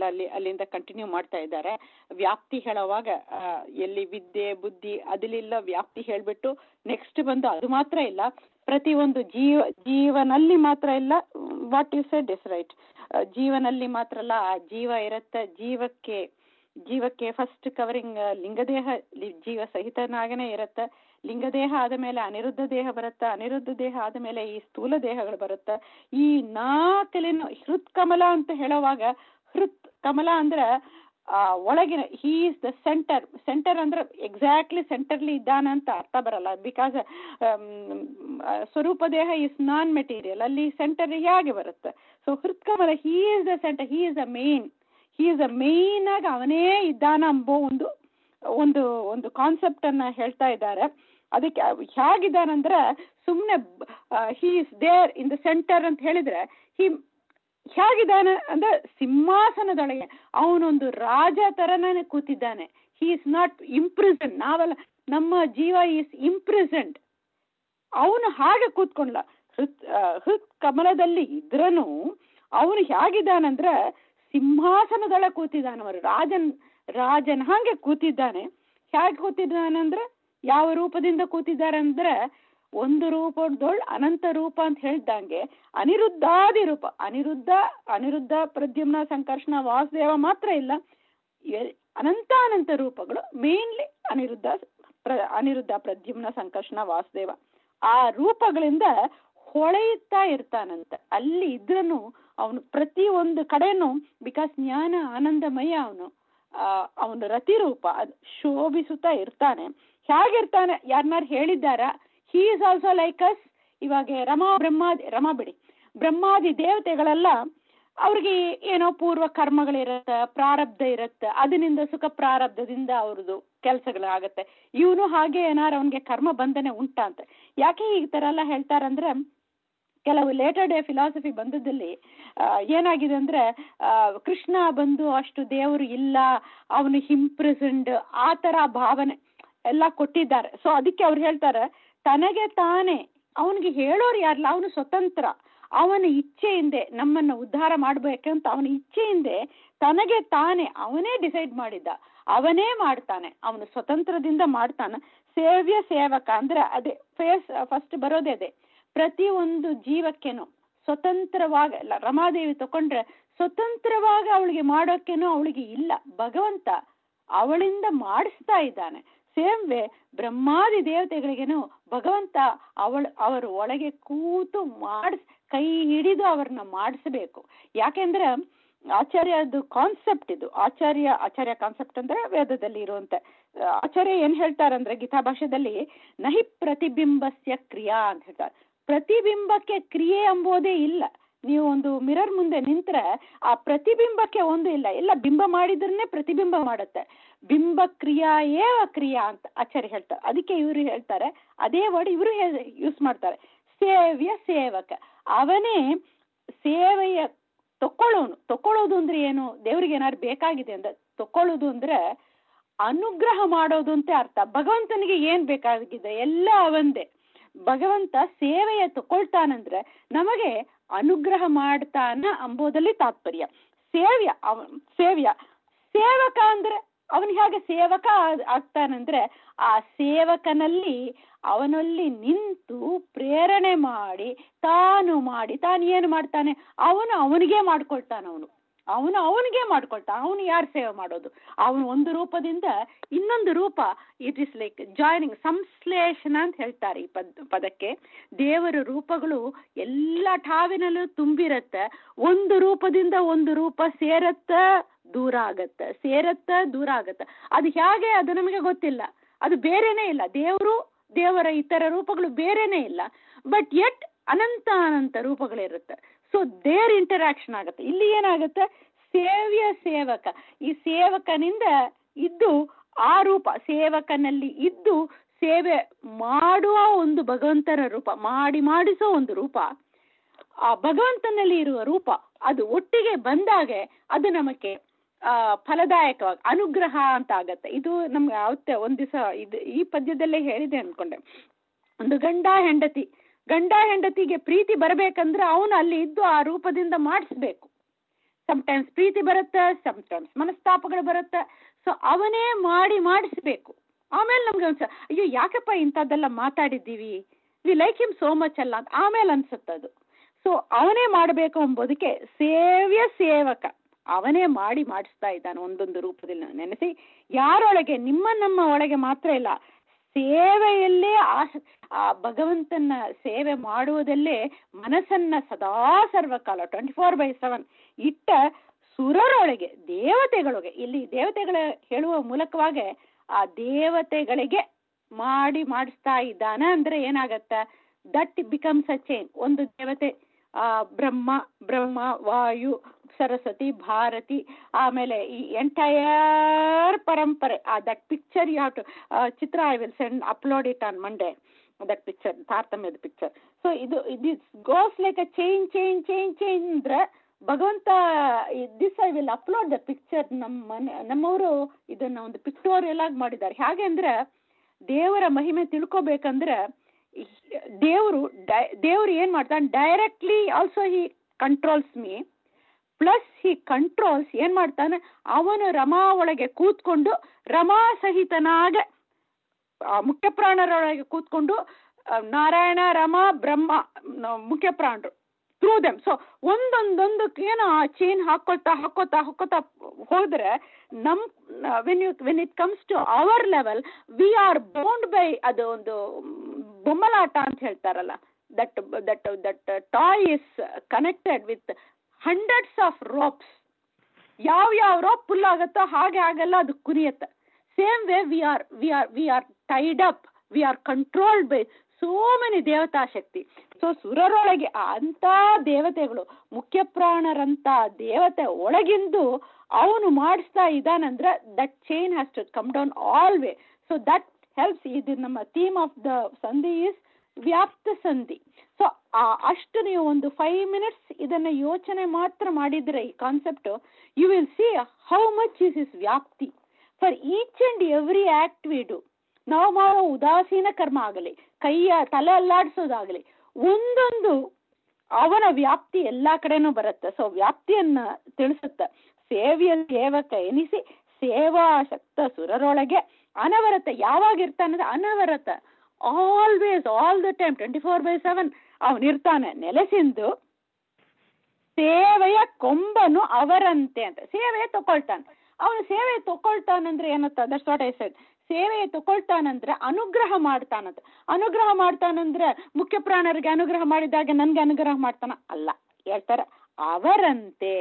ಶ್ಲೋಕದಲ್ಲಿ ಅಲ್ಲಿ ಅಲ್ಲಿಂದ ಕಂಟಿನ್ಯೂ ಮಾಡ್ತಾ ಇದ್ದಾರೆ ವ್ಯಾಪ್ತಿ ಹೇಳುವಾಗ ಆ, ಎಲ್ಲಿ ವಿದ್ಯೆ ಬುದ್ಧಿ ಅದಿಲಿಲ್ಲ ವ್ಯಾಪ್ತಿ ಹೇಳ್ಬಿಟ್ಟು ನೆಕ್ಸ್ಟ್ ಬಂದು ಅದು ಮಾತ್ರ ಇಲ್ಲ ಪ್ರತಿಯೊಂದು ಜೀವ ಜೀವನಲ್ಲಿ ಮಾತ್ರ ಇಲ್ಲ what you said is right ಜೀವನಲ್ಲಿ ಮಾತ್ರ ಅಲ್ಲ ಆ ಜೀವ ಇರತ್ತೆ ಜೀವಕ್ಕೆ ಜೀವಕ್ಕೆ ಫಸ್ಟ್ ಕವರಿಂಗ್ ಲಿಂಗದೇಹ ಲಿ- ಜೀವ ಸಹಿತನಾಗನೇ ಇರತ್ತೆ ಲಿಂಗದೇಹ ಆದ ಮೇಲೆ ಅನಿರುದ್ಧ ದೇಹ ಬರುತ್ತೆ ಅನಿರುದ್ಧ ದೇಹ ಆದ ಮೇಲೆ ಈ ಸ್ಥೂಲ ದೇಹಗಳು ಬರುತ್ತೆ ಈ ನಾಲ್ಕಲಿನ ಹೃತ್ಕಮಲ ಅಂತ ಹೇಳುವಾಗ ಹೃತ್ ಕಮಲ ಅಂದ್ರೆ ಆ ಒಳಗಿನ he is the centre centre ಅಂದ್ರೆ ಎಕ್ಸಾಕ್ಟ್ಲಿ ಸೆಂಟರ್ಲಿ ಇದ್ದಾನೆ ಅಂತ ಅರ್ಥ ಬರಲ್ಲ ಬಿಕಾಸ್ ಸ್ವರೂಪ ದೇಹ ಇಸ್ ನಾನ್ ಮೆಟೀರಿಯಲ್ ಅಲ್ಲಿ ಸೆಂಟರ್ ಹೇಗೆ ಬರುತ್ತೆ ಸೊ ಹೃತ್ಕಮಲ he is the centre he is the main he is the main ಆಗಿ ಅವನೇ ಇದ್ದಾನ ಎಂಬೋ ಒಂದು ಒಂದು ಒಂದು ಕಾನ್ಸೆಪ್ಟ್ ಅನ್ನ ಹೇಳ್ತಾ ಇದ್ದಾರೆ ಅದಕ್ಕೆ ಹೇಗಿದ್ದಾನಂದ್ರೆ ಸುಮ್ಮನೆ he is there in the centre ಅಂತ ಹೇಳಿದ್ರೆ ಹಿ ಹೇಗಿದ್ದಾನೆ ಅಂದ್ರೆ ಸಿಂಹಾಸನದೊಳಗೆ ಅವನೊಂದು ರಾಜ ತರನೇ ಕೂತಿದ್ದಾನೆ ಹಿ ಇಸ್ ನಾಟ್ ಇಂಪ್ರಿಸೆಂಟ್ ನಾವೆಲ್ಲ ನಮ್ಮ ಜೀವ ಈಸ್ ಇಂಪ್ರಿಸೆಂಟ್ ಅವನು ಹಾಗೆ ಕೂತ್ಕೊಂಡ್ಲ ಹೃತ್ ಆ, ಹೃತ್ ಕಮಲದಲ್ಲಿ ಇದ್ರನು ಅವನು ಹೇಗಿದ್ದಾನಂದ್ರೆ ಸಿಂಹಾಸನದೊಳ ಕೂತಿದ್ದಾನೆ ಅವರು ರಾಜನ್ ರಾಜನ್ ಹಾಗೆ ಕೂತಿದ್ದಾನೆ ಹೇಗೆ ಕೂತಿದ್ದಾನಂದ್ರೆ ಯಾವ ರೂಪದಿಂದ ಕೂತಿದ್ದಾರೆ ಅಂದ್ರೆ ಒಂದು ರೂಪದೊಳ್ ಅನಂತ ರೂಪ ಅಂತ ಹೇಳ್ದಂಗೆ ಅನಿರುದ್ಧಾದಿ ರೂಪ ಅನಿರುದ್ಧ ಅನಿರುದ್ಧ ಪ್ರದ್ಯುಮ್ನ ಸಂಕರ್ಷಣ ವಾಸುದೇವ ಮಾತ್ರ ಇಲ್ಲ ಎ- ಅನಂತಾನಂತ ರೂಪಗಳು ಮೇನ್ಲಿ ಅನಿರುದ್ಧ ಪ್ರ ಅನಿರುದ್ಧ ಪ್ರದ್ಯುಮ್ನ ಸಂಕರ್ಷಣ ವಾಸುದೇವ ಆ ರೂಪಗಳಿಂದ ಹೊಳೆಯುತ್ತಾ ಇರ್ತಾನಂತೆ ಅಲ್ಲಿ ಇದ್ರನು ಅವನು ಪ್ರತಿ ಒಂದು ಕಡೆನೂ ಬಿಕಾಸ್ ಜ್ಞಾನ ಆನಂದಮಯ ಅವನು ಅವನು ರತಿರೂಪ ಅದು ಶೋಭಿಸುತ್ತಾ ಇರ್ತಾನೆ ಹೇಗಿರ್ತಾನೆ ಯಾರನ್ನಾರು ಹೇಳಿದ್ದಾರ he is also like us ಇವಾಗ ರಮಾ ಬ್ರಹ್ಮಾದಿ ರಮಾ ಬಿಡಿ ಬ್ರಹ್ಮಾದಿ ದೇವತೆಗಳೆಲ್ಲ ಅವ್ರಿಗೆ ಏನೋ ಪೂರ್ವ ಕರ್ಮಗಳಿರತ್ತೆ ಪ್ರಾರಬ್ಧ ಇರತ್ತೆ ಅದರಿಂದ ಸುಖ ಪ್ರಾರಬ್ಧದಿಂದ ಅವ್ರದ್ದು ಕೆಲಸಗಳಾಗತ್ತೆ ಇವನು ಹಾಗೆ ಏನಾರು ಅವನಿಗೆ ಕರ್ಮ ಬಂಧನೆ ಉಂಟಾ ಅಂತ ಯಾಕೆ ಈ ತರ ಎಲ್ಲ ಹೇಳ್ತಾರಂದ್ರೆ ಕೆಲವು ಲೇಟರ್ ಡೇ ಫಿಲಾಸಫಿ ಬಂದದಲ್ಲಿ ಆ, ಏನಾಗಿದೆ ಅಂದ್ರೆ ಆ, ಕೃಷ್ಣ ಬಂದು ಅಷ್ಟು ದೇವರು ಇಲ್ಲ ಅವನು ಹಿಂಪ್ರಿಸೆಂಡ್ ಆ ತರ ಭಾವನೆ ಎಲ್ಲ ಕೊಟ್ಟಿದ್ದಾರೆ ಸೊ ಅದಕ್ಕೆ ಅವ್ರು ಹೇಳ್ತಾರೆ ತನಗೆ ತಾನೇ ಅವನಿಗೆ ಹೇಳೋರು ಯಾರಲ್ಲ ಅವನು ಸ್ವತಂತ್ರ ಅವನ ಇಚ್ಛೆಯಿಂದೆ ನಮ್ಮನ್ನ ಉದ್ಧಾರ ಮಾಡ್ಬೇಕಂತ ಅವನ ಇಚ್ಛೆಯಿಂದೆ ತನಗೆ ತಾನೇ ಅವನೇ ಡಿಸೈಡ್ ಮಾಡಿದ್ದ ಅವನೇ ಮಾಡ್ತಾನೆ ಅವನು ಸ್ವತಂತ್ರದಿಂದ ಮಾಡ್ತಾನೆ ಸೇವ್ಯ ಸೇವಕ ಅಂದ್ರೆ ಅದೇ ಫೇಸ್ ಫಸ್ಟ್ ಬರೋದೇ ಅದೇ ಪ್ರತಿ ಒಂದು ಜೀವಕ್ಕೆನು ಸ್ವತಂತ್ರವಾಗಿ ಅಲ್ಲ ರಮಾದೇವಿ ತಕೊಂಡ್ರೆ ಸ್ವತಂತ್ರವಾಗಿ ಅವಳಿಗೆ ಮಾಡೋಕ್ಕೇನು ಅವಳಿಗೆ ಇಲ್ಲ ಭಗವಂತ ಅವಳಿಂದ ಮಾಡಿಸ್ತಾ ಇದ್ದಾನೆ ಸೇಮ್ ವೇ ಬ್ರಹ್ಮಾದಿ ದೇವತೆಗಳಿಗೇನು ಭಗವಂತ ಅವಳ ಅವರ ಒಳಗೆ ಕೂತು ಮಾಡಿಸ್ ಕೈ ಹಿಡಿದು ಅವ್ರನ್ನ ಮಾಡಿಸ್ಬೇಕು ಯಾಕೆಂದ್ರೆ ಆಚಾರ್ಯದು ಕಾನ್ಸೆಪ್ಟ್ ಇದು ಆಚಾರ್ಯ ಆಚಾರ್ಯ ಕಾನ್ಸೆಪ್ಟ್ ಅಂದ್ರೆ ವೇದದಲ್ಲಿ ಇರುವಂತೆ ಆ, ಆಚಾರ್ಯ ಏನ್ ಹೇಳ್ತಾರಂದ್ರೆ ಗೀತಾ ಭಾಷೆದಲ್ಲಿ ನಹಿ ಪ್ರತಿಬಿಂಬಸ್ಯ ಕ್ರಿಯಾ ಅಂತ ಹೇಳ್ತಾರೆ ಪ್ರತಿಬಿಂಬಕ್ಕೆ ಕ್ರಿಯೆ ಎಂಬುದೇ ಇಲ್ಲ ನೀವು ಒಂದು ಮಿರರ್ ಮುಂದೆ ನಿಂತ್ರೆ ಆ ಪ್ರತಿಬಿಂಬಕ್ಕೆ ಒಂದು ಇಲ್ಲ ಎಲ್ಲ ಬಿಂಬ ಮಾಡಿದ್ರನ್ನೇ ಪ್ರತಿಬಿಂಬ ಮಾಡುತ್ತೆ ಬಿಂಬ ಕ್ರಿಯಾ ಏವ ಕ್ರಿಯಾ ಅಂತ ಆಚಾರ್ಯ ಹೇಳ್ತಾರೆ ಅದಕ್ಕೆ ಇವರು ಹೇಳ್ತಾರೆ ಅದೇ ವರ್ಡ್ ಇವರು ಯೂಸ್ ಮಾಡ್ತಾರೆ ಸೇವ್ಯ ಸೇವಕ ಅವನೇ ಸೇವೆಯ ತಕೊಳ್ಳೋನು ತಕೊಳ್ಳೋದು ಅಂದ್ರೆ ಏನು ದೇವ್ರಿಗೆ ಏನಾದ್ರು ಬೇಕಾಗಿದೆ ಅಂದ್ರೆ ತಕೊಳ್ಳೋದು ಅಂದ್ರೆ ಅನುಗ್ರಹ ಮಾಡೋದು ಅಂತ ಅರ್ಥ ಭಗವಂತನಿಗೆ ಏನ್ ಬೇಕಾಗಿದೆ ಎಲ್ಲ ಅವಂದೇ ಭಗವಂತ ಸೇವೆಯ ತಕೊಳ್ತಾನಂದ್ರೆ ನಮಗೆ ಅನುಗ್ರಹ ಮಾಡ್ತಾನ ಅಂಬೋದಲ್ಲಿ ತಾತ್ಪರ್ಯ ಸೇವ್ಯ ಅವ ಸೇವ್ಯ ಸೇವಕ ಅಂದ್ರೆ ಅವನು ಹೇಗೆ ಸೇವಕ ಆಗ್- ಆಗ್ತಾನಂದ್ರೆ ಆ ಸೇವಕನಲ್ಲಿ ಅವನಲ್ಲಿ ನಿಂತು ಪ್ರೇರಣೆ ಮಾಡಿ ತಾನು ಮಾಡಿ ತಾನು ಏನು ಮಾಡ್ತಾನೆ ಅವನು ಅವನಿಗೆ ಮಾಡ್ಕೊಳ್ತಾನ ಅವನು ಅವನು ಅವನಿಗೆ ಮಾಡ್ಕೊಳ್ತಾನ ಅವನು ಯಾರು ಸೇವೆ ಮಾಡೋದು ಅವನು ಒಂದು ರೂಪದಿಂದ ಇನ್ನೊಂದು ರೂಪ ಇಟ್ ಇಸ್ ಲೈಕ್ ಜಾಯ್ನಿಂಗ್ ಸಂಶ್ಲೇಷಣ ಅಂತ ಹೇಳ್ತಾರೆ ಈ ಪದ ಪದಕ್ಕೆ ದೇವರ ರೂಪಗಳು ಎಲ್ಲ ಠಾವಿನಲ್ಲೂ ತುಂಬಿರತ್ತೆ ಒಂದು ರೂಪದಿಂದ ಒಂದು ರೂಪ ಸೇರತ್ತ ದೂರ ಆಗತ್ತೆ ಸೇರತ್ತ ದೂರ ಆಗತ್ತೆ ಅದು ಹೇಗೆ ಅದು ನಮಗೆ ಗೊತ್ತಿಲ್ಲ ಅದು ಬೇರೆನೇ ಇಲ್ಲ ದೇವರು ದೇವರ ಇತರ ರೂಪಗಳು ಬೇರೆನೇ ಇಲ್ಲ ಬಟ್ ಎಟ್ ಅನಂತ ಅನಂತ ರೂಪಗಳಿರುತ್ತೆ ಸೊ ದೇರ್ ಇಂಟರಾಕ್ಷನ್ ಆಗುತ್ತೆ ಇಲ್ಲಿ ಏನಾಗುತ್ತೆ ಸೇವ್ಯ ಸೇವಕ ಈ ಸೇವಕನಿಂದ ಇದ್ದು ಆ ರೂಪ ಸೇವಕನಲ್ಲಿ ಇದ್ದು ಸೇವೆ ಮಾಡುವ ಒಂದು ಭಗವಂತನ ರೂಪ ಮಾಡಿ ಮಾಡಿಸೋ ಒಂದು ರೂಪ ಆ ಭಗವಂತನಲ್ಲಿ ಇರುವ ರೂಪ ಅದು ಒಟ್ಟಿಗೆ ಬಂದಾಗೆ ಅದು ನಮಗೆ ಆ ಫಲದಾಯಕವಾಗಿ ಅನುಗ್ರಹ ಅಂತ ಆಗತ್ತೆ ಇದು ನಮ್ಗೆ ಯಾವತ್ತೆ ಒಂದ್ ದಿವಸ ಇದು ಈ ಪದ್ಯದಲ್ಲೇ ಹೇಳಿದೆ ಅನ್ಕೊಂಡೆ ಒಂದು ಗಂಡ ಹೆಂಡತಿ ಗಂಡ ಹೆಂಡತಿಗೆ ಪ್ರೀತಿ ಬರ್ಬೇಕಂದ್ರೆ ಅವನು ಅಲ್ಲಿ ಇದ್ದು ಆ ರೂಪದಿಂದ ಮಾಡಿಸ್ಬೇಕು ಸಮಟೈಮ್ಸ್ ಪ್ರೀತಿ ಬರುತ್ತೆ ಸಮಟೈಮ್ಸ್ ಮನಸ್ತಾಪಗಳು ಬರುತ್ತೆ ಸೊ ಅವನೇ ಮಾಡಿ ಮಾಡಿಸ್ಬೇಕು ಆಮೇಲೆ ನಮ್ಗೆ ಅನ್ಸ ಅಯ್ಯೋ ಯಾಕಪ್ಪ ಇಂಥದ್ದೆಲ್ಲ ಮಾತಾಡಿದ್ದೀವಿ we like him so much ಅಲ್ಲ ಅಂತ ಆಮೇಲೆ ಅನ್ಸುತ್ತದು ಸೊ ಅವನೇ ಮಾಡಬೇಕು ಎಂಬುದಕ್ಕೆ ಸೇವ್ಯ ಸೇವಕ ಅವನೇ ಮಾಡಿ ಮಾಡಿಸ್ತಾ ಇದ್ದಾನೆ ಒಂದೊಂದು ರೂಪದಲ್ಲಿ ನೆನೆಸಿ ಯಾರೊಳಗೆ ನಿಮ್ಮ ನಮ್ಮ ಒಳಗೆ ಮಾತ್ರ ಇಲ್ಲ ಸೇವೆಯಲ್ಲೇ ಆ ಆ ಭಗವಂತನ ಸೇವೆ ಮಾಡುವುದಲ್ಲೇ ಮನಸ್ಸನ್ನ ಸದಾ ಸರ್ವಕಾಲ ಟ್ವೆಂಟಿ ಫೋರ್ ಬೈ ಸೆವೆನ್ ಇಟ್ಟ ಸುರರೊಳಗೆ ದೇವತೆಗಳೊಳಗೆ ಇಲ್ಲಿ ದೇವತೆಗಳ ಹೇಳುವ ಮೂಲಕವಾಗಿ ಆ ದೇವತೆಗಳಿಗೆ ಮಾಡಿ ಮಾಡಿಸ್ತಾ ಇದ್ದಾನೆ ಅಂದ್ರೆ ಏನಾಗತ್ತ ದಟ್ ಬಿಕಮ್ಸ್ ಅ ಚೇಂಜ್ ಒಂದು ದೇವತೆ ಆ ಬ್ರಹ್ಮ ಬ್ರಹ್ಮ ವಾಯು ಸರಸ್ವತಿ ಭಾರತಿ ಆಮೇಲೆ ಈ ಎಂಟೈರ್ ಪರಂಪರೆ ಆ that picture you have to ಚಿತ್ರ I will send upload it on Monday that picture ತಾರತಮ್ಯದ ಪಿಕ್ಚರ್ ಸೊ ಇದು this goes like a change change change change ಅಂದ್ರೆ ಭಗವಂತ this I will upload the picture ನಮ್ಮ ಮನೆ ನಮ್ಮವರು ಇದನ್ನ ಒಂದು ಪಿಕ್ಟೋರಿಯಲ್ ಆಗಿ ಮಾಡಿದ್ದಾರೆ ಹೇಗೆ ಅಂದ್ರೆ ದೇವರ ಮಹಿಮೆ ತಿಳ್ಕೊಬೇಕಂದ್ರೆ ದೇವರು ದೇವ್ರು ಏನ್ ಮಾಡ್ತಾನೆ directly also he controls me plus he controls ಏನ್ ಮಾಡ್ತಾನೆ ಅವನು ರಮಾ ಒಳಗೆ ಕೂತ್ಕೊಂಡು ರಮಾ ಸಹಿತನಾಗ ಮುಖ್ಯ ಪ್ರಾಣರೊಳಗೆ ಕೂತ್ಕೊಂಡು ನಾರಾಯಣ ರಮಾ ಬ್ರಹ್ಮ ಮುಖ್ಯ ಪ್ರಾಣರು ಥ್ರೂ ದೆಮ್ ಸೊ ಒಂದೊಂದೊಂದು ಏನೋ ಆ ಚೈನ್ ಹಾಕೊಳ್ತಾ ಹಾಕೋತಾ ಹಾಕೋತಾ ಹೋದ್ರೆ ನಮ್ when you when it comes to our level we are bound by ಅದು ಒಂದು ಬೊಮ್ಮಲಾಟ ಅಂತ ಹೇಳ್ತಾರಲ್ಲ that that that toy is connected with hundreds of ropes ಯಾವ ಯಾವ ರೋಪ್ ಫುಲ್ ಆಗುತ್ತೋ ಹಾಗೆ ಆಗಲ್ಲ ಅದು ಕುರಿಯತ್ತೆ same way we are we are we are tied up we are controlled by so many ದೇವತಾ ಶಕ್ತಿ ಸೊ ಸುರರೊಳಗೆ ಅಂತ ದೇವತೆಗಳು ಮುಖ್ಯ ಪ್ರಾಣರಂತ ದೇವತೆ ಒಳಗಿಂದು ಅವನು ಮಾಡಿಸ್ತಾ ಇದ್ದಾನಂದ್ರೆ that chain has to come down all way so that helps ಇದು ನಮ್ಮ ಥೀಮ್ ಆಫ್ ದ ಸಂಧಿ ಇಸ್ ವ್ಯಾಪ್ತ ಸಂಧಿ ಸೊ ಅಷ್ಟು ನೀವು ಒಂದು ಫೈವ್ ಮಿನಿಟ್ಸ್ ಇದನ್ನ ಯೋಚನೆ ಮಾತ್ರ ಮಾಡಿದ್ರೆ ಈ concept you will see how much is is ವ್ಯಾಪ್ತಿ for each and every act we do ನಾವು ಮಾಡೋ ಉದಾಸೀನ ಕರ್ಮ ಆಗಲಿ ಕೈಯ ತಲೆ ಅಲ್ಲಾಡಿಸೋದಾಗಲಿ ಒಂದೊಂದು ಅವನ ವ್ಯಾಪ್ತಿ ಎಲ್ಲಾ ಕಡೆನೂ ಬರುತ್ತೆ ಸೊ ವ್ಯಾಪ್ತಿಯನ್ನ ತಿಳಿಸುತ್ತೆ ಸೇವೆಯ ಸೇವಕ ಎನಿಸಿ ಸೇವಾ ಶಕ್ತ ಸುರರೊಳಗೆ ಅನವರತ ಯಾವಾಗ ಇರ್ತಾನಂದ್ರೆ ಅನವರತ always all the time twenty four by seven ಅವನಿರ್ತಾನೆ ನೆಲೆಸಿಂದು ಸೇವೆಯ ಕೊಂಬನು ಅವರಂತೆ ಅಂತ ಸೇವೆ ತಗೊಳ್ತಾನೆ ಅವನು ಸೇವೆ ತಗೊಳ್ತಾನಂದ್ರೆ ಏನತ್ತ ದಟ್ಸ್ ವಾಟ್ ಐ ಸೆಡ್ ಸೇವೆ ತಗೊಳ್ತಾನಂದ್ರೆ ಅನುಗ್ರಹ ಮಾಡ್ತಾನಂತ ಅನುಗ್ರಹ ಮಾಡ್ತಾನಂದ್ರೆ ಮುಖ್ಯ ಪ್ರಾಣರಿಗೆ ಅನುಗ್ರಹ ಮಾಡಿದಾಗ ನನ್ಗೆ ಅನುಗ್ರಹ ಮಾಡ್ತಾನ ಅಲ್ಲ ಹೇಳ್ತಾರೆ ಅವರಂತೆ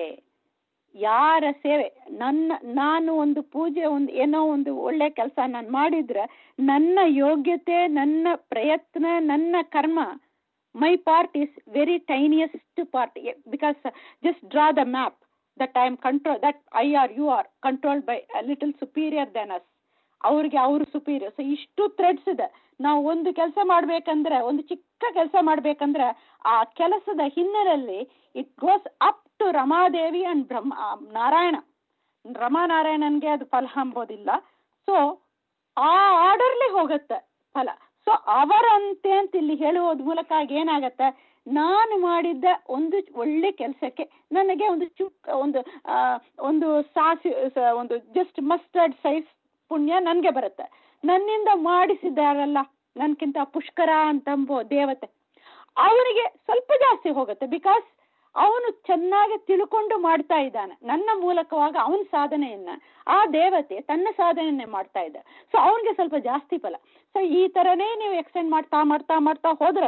ಯಾರ ಸೇವೆ ನನ್ನ ನಾನು ಒಂದು ಪೂಜೆ ಒಂದು ಏನೋ ಒಂದು ಒಳ್ಳೆ ಕೆಲಸ ನಾನು ಮಾಡಿದ್ರೆ ನನ್ನ ಯೋಗ್ಯತೆ ನನ್ನ ಪ್ರಯತ್ನ ನನ್ನ ಕರ್ಮ my part is very tiniest part because just draw the map that I am control that I are you are controlled by little superior then us ಅವ್ರಿಗೆ ಅವರು ಸುಪೀರಿಯರ್ ಸೊ ಇಷ್ಟು ಥ್ರೆಡ್ಸ್ ಇದೆ ನಾವು ಒಂದು ಕೆಲಸ ಮಾಡ್ಬೇಕಂದ್ರೆ ಒಂದು ಚಿಕ್ಕ ಕೆಲಸ ಮಾಡ್ಬೇಕಂದ್ರೆ ಆ ಕೆಲಸದ ಹಿನ್ನೆಲೆಯಲ್ಲಿ it goes up to Ramadevi and Brahma Narayana ರಮಾನಾರಾಯಣನ್ಗೆ ಅದು ಫಲ ಅಂಬೋದಿಲ್ಲ ಸೊ ಆ ಆರ್ಡರ್ಲಿ ಹೋಗುತ್ತೆ ಫಲ ಸೊ ಅವರಂತೆ ಅಂತ ಇಲ್ಲಿ ಹೇಳುವುದ ಮೂಲಕ ಏನಾಗತ್ತೆ ನಾನು ಮಾಡಿದ್ದ ಒಂದು ಒಳ್ಳೆ ಕೆಲಸಕ್ಕೆ ನನಗೆ ಒಂದು ಚುಕ್ ಒಂದು ಒಂದು ಸಾಸಿ ಒಂದು ಜಸ್ಟ್ ಮಸ್ಟರ್ಡ್ ಸೈಜ್ ಪುಣ್ಯ ನನಗೆ ಬರುತ್ತೆ ನನ್ನಿಂದ ಮಾಡಿಸಿದಾರಲ್ಲ ನನ್ಕಿಂತ ಪುಷ್ಕರ ಅಂತಂಬೋ ದೇವತೆ ಅವನಿಗೆ ಸ್ವಲ್ಪ ಜಾಸ್ತಿ ಹೋಗುತ್ತೆ ಬಿಕಾಸ್ ಅವನು ಚೆನ್ನಾಗಿ ತಿಳ್ಕೊಂಡು ಮಾಡ್ತಾ ಇದ್ದಾನೆ ನನ್ನ ಮೂಲಕವಾಗಿ ಅವನ ಸಾಧನೆಯನ್ನ ಆ ದೇವತೆ ತನ್ನ ಸಾಧನೆಯನ್ನೇ ಮಾಡ್ತಾ ಇದ್ದ ಸೊ ಅವನಿಗೆ ಸ್ವಲ್ಪ ಜಾಸ್ತಿ ಫಲ ಸೊ ಈ ತರನೇ ನೀವು ಎಕ್ಸ್ಟೆಂಡ್ ಮಾಡ್ತಾ ಮಾಡ್ತಾ ಮಾಡ್ತಾ ಹೋದ್ರೆ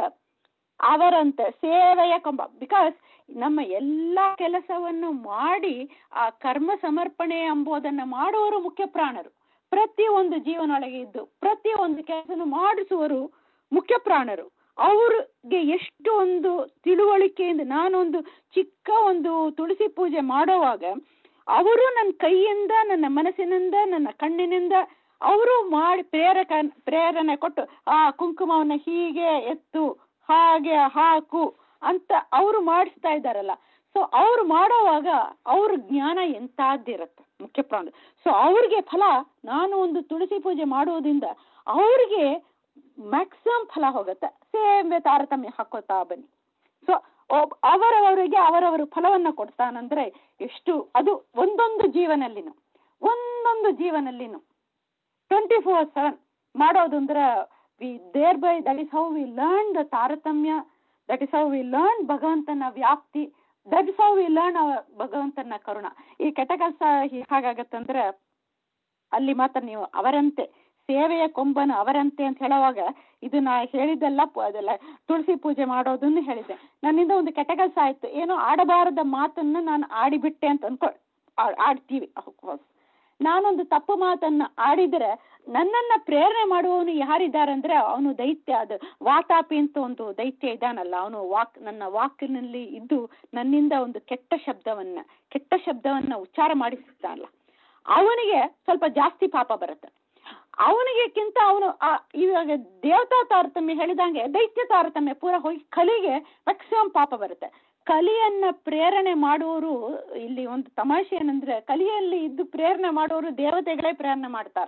ಅವರಂತೆ ಸೇವೆಯ ಕಂಬ ಬಿಕಾಸ್ ನಮ್ಮ ಎಲ್ಲ ಕೆಲಸವನ್ನು ಮಾಡಿ ಆ ಕರ್ಮ ಸಮರ್ಪಣೆ ಎಂಬುದನ್ನ ಮಾಡುವವರು ಮುಖ್ಯ ಪ್ರಾಣರು ಪ್ರತಿ ಒಂದು ಜೀವನೊಳಗೆ ಇದ್ದು ಪ್ರತಿ ಒಂದು ಕೆಲಸನ ಮಾಡಿಸುವರು ಮುಖ್ಯ ಪ್ರಾಣರು ಅವ್ರಿಗೆ ಎಷ್ಟು ಒಂದು ತಿಳುವಳಿಕೆಯಿಂದ ನಾನೊಂದು ಚಿಕ್ಕ ಒಂದು ತುಳಸಿ ಪೂಜೆ ಮಾಡೋವಾಗ ಅವರು ನನ್ನ ಕೈಯಿಂದ ನನ್ನ ಮನಸ್ಸಿನಿಂದ ನನ್ನ ಕಣ್ಣಿನಿಂದ ಅವರು ಮಾಡಿ ಪ್ರೇರಕ ಪ್ರೇರಣೆ ಕೊಟ್ಟು ಆ ಕುಂಕುಮವನ್ನ ಹೀಗೆ ಎತ್ತು ಹಾಗೆ ಹಾಕು ಅಂತ ಅವರು ಮಾಡಿಸ್ತಾ ಇದ್ದಾರಲ್ಲ ಸೊ ಅವ್ರು ಮಾಡೋವಾಗ ಅವ್ರ ಜ್ಞಾನ ಎಂತಾದ್ದಿರತ್ತೆ ಮುಖ್ಯ ಪ್ರಾಣ ಸೊ ಅವ್ರಿಗೆ ಫಲ ನಾನು ಒಂದು ತುಳಸಿ ಪೂಜೆ ಮಾಡೋದ್ರಿಂದ ಅವ್ರಿಗೆ ಮ್ಯಾಕ್ಸಿಮಮ್ ಫಲ ಹೋಗುತ್ತೆ ಸೇಮ್ ತಾರತಮ್ಯ ಹಾಕೋತಾ ಬನ್ನಿ ಸೊ ಒಬ್- ಅವರವರಿಗೆ ಅವರವರ ಫಲವನ್ನ ಕೊಡ್ತಾನಂದ್ರೆ ಎಷ್ಟು ಅದು ಒಂದೊಂದು ಜೀವನಲ್ಲಿನು ಒಂದೊಂದು ಜೀವನಲ್ಲಿನು ಟ್ವೆಂಟಿ ಫೋರ್ ಸೆವೆನ್ ಮಾಡೋದು ಅಂದ್ರೆ we there by that is how we learn the ತಾರತಮ್ಯ that is how we learn ಭಗವಂತನ ವ್ಯಾಪ್ತಿ that is how we learn ಅವ ಭಗವಂತನ ಕರುಣ ಈ ಕೆಟ್ಟ ಕೆಲಸ ಹಾಗಾಗತ್ತಂದ್ರೆ ಅಲ್ಲಿ ಮಾತ್ರ ನೀವು ಅವರಂತೆ ಸೇವೆಯ ಕೊಂಬನು ಅವರಂತೆ ಅಂತ ಹೇಳುವಾಗ ಇದು ನಾ ಹೇಳಿದ್ದೆಲ್ಲ ಪ- ಅದೆಲ್ಲ ತುಳಸಿ ಪೂಜೆ ಮಾಡೋದನ್ನು ಹೇಳಿದ್ದೆ ನನ್ನಿಂದ ಒಂದು ಕೆಟ್ಟ ಕೆಲಸ ಆಯ್ತು ಏನೋ ಆಡಬಾರದ ಮಾತನ್ನ ನಾನು ಆಡಿಬಿಟ್ಟೆ ಅಂತ ಅನ್ಕೊ ಆ- ಆಡ್ತೀವಿ ಅಫ್ಕೋರ್ಸ್ ನಾನೊಂದು ತಪ್ಪು ಮಾತನ್ನ ಆಡಿದ್ರೆ ನನ್ನನ್ನ ಪ್ರೇರಣೆ ಮಾಡುವವನು ಯಾರಿದ್ದಾರೆ ಅಂದ್ರೆ ಅವನು ದೈತ್ಯ ಅದು ವಾತಾಪಿ ಅಂತ ಒಂದು ದೈತ್ಯ ಇದಾನಲ್ಲ ಅವನು ವಾಕ್ ನನ್ನ ವಾಕಿನಲ್ಲಿ ಇದ್ದು ನನ್ನಿಂದ ಒಂದು ಕೆಟ್ಟ ಶಬ್ದವನ್ನ ಕೆಟ್ಟ ಶಬ್ದವನ್ನ ಉಚ್ಚಾರ ಮಾಡಿಸ್ತಾನಲ್ಲ ಅವನಿಗೆ ಸ್ವಲ್ಪ ಜಾಸ್ತಿ ಪಾಪ ಬರುತ್ತೆ ಅವನಿಗೆಕ್ಕಿಂತ ಅವನು ಇವಾಗ ದೇವತಾ ತಾರತಮ್ಯ ಹೇಳಿದಂಗೆ ದೈತ್ಯ ತಾರತಮ್ಯ ಪೂರ ಹೋಗಿ ಕಲಿಗೆ ಮ್ಯಾಕ್ಸಿಮಮ್ ಪಾಪ ಬರುತ್ತೆ ಕಲಿಯನ್ನ ಪ್ರೇರಣೆ ಮಾಡುವವರು ಇಲ್ಲಿ ಒಂದು ತಮಾಷೆ ಏನಂದ್ರೆ ಕಲಿಯಲ್ಲಿ ಇದ್ದು ಪ್ರೇರಣೆ ಮಾಡುವವರು ದೇವತೆಗಳೇ ಪ್ರೇರಣೆ ಮಾಡ್ತಾರೆ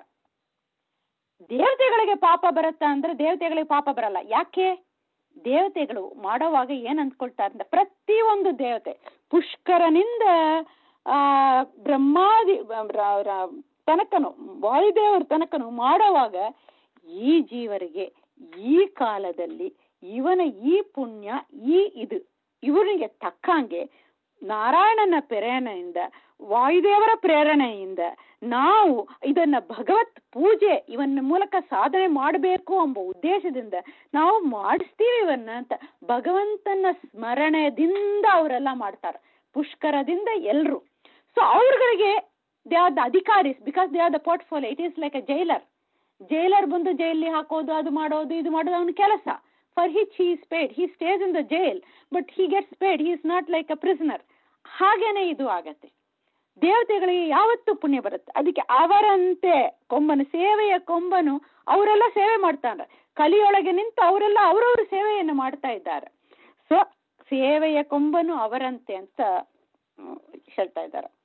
ದೇವತೆಗಳಿಗೆ ಪಾಪ ಬರುತ್ತಾ ಅಂದ್ರೆ ದೇವತೆಗಳಿಗೆ ಪಾಪ ಬರಲ್ಲ ಯಾಕೆ ದೇವತೆಗಳು ಮಾಡುವಾಗ ಏನ್ ಅಂದ್ಕೊಳ್ತಾರೆ ಅಂದ್ರೆ ಪ್ರತಿಯೊಂದು ದೇವತೆ ಪುಷ್ಕರನಿಂದ ಆ ಬ್ರಹ್ಮಾದಿ ರ- ರ- ತನಕನು ವಾಯುದೇವರ ತನಕನು ಮಾಡುವಾಗ ಈ ಜೀವರಿಗೆ ಈ ಕಾಲದಲ್ಲಿ ಇವನ ಈ ಪುಣ್ಯ ಈ ಇದು ಇವನಿಗೆ ತಕ್ಕಂಗೆ ನಾರಾಯಣನ ಪ್ರೇರಣೆಯಿಂದ ವಾಯುದೇವರ ಪ್ರೇರಣೆಯಿಂದ ನಾವು ಇದನ್ನ ಭಗವತ್ ಪೂಜೆ ಇವನ್ನ ಮೂಲಕ ಸಾಧನೆ ಮಾಡಬೇಕು ಎಂಬ ಉದ್ದೇಶದಿಂದ ನಾವು ಮಾಡಿಸ್ತೀವಿ ಇವನ್ನ ಅಂತ ಭಗವಂತನ ಸ್ಮರಣೆದಿಂದ ಅವರೆಲ್ಲ ಮಾಡ್ತಾರೆ ಪುಷ್ಕರದಿಂದ ಎಲ್ರು ಸೊ ಅವ್ರಗಳಿಗೆ ದೇ ಆರ್ ದ ಅಧಿಕಾರೀಸ್ because they are the portfolio it is like a jailer jailer ಬಂದು ಜೈಲಿ ಹಾಕೋದು ಅದು ಮಾಡೋದು ಇದು ಮಾಡೋದು ಅವನ ಕೆಲಸ for which he is paid he stays in the jail but he gets paid he is not like a prisoner ಹಾಗೇನೆ ಇದು ಆಗತ್ತೆ ದೇವತೆಗಳಿಗೆ ಯಾವತ್ತೂ ಪುಣ್ಯ ಬರುತ್ತೆ ಅದಕ್ಕೆ ಅವರಂತೆ ಕೊಂಬನು ಸೇವೆಯ ಕೊಂಬನು ಅವರೆಲ್ಲ ಸೇವೆ ಮಾಡ್ತಾರೆ ಕಲಿಯೊಳಗೆ ನಿಂತು ಅವರೆಲ್ಲ ಅವರವ್ರ ಸೇವೆಯನ್ನು ಮಾಡ್ತಾ ಇದ್ದಾರೆ ಸೊ ಸೇವೆಯ ಕೊಂಬನು ಅವರಂತೆ ಅಂತ ಹ್ಮ್, ಹೇಳ್ತಾ ಇದ್ದಾರೆ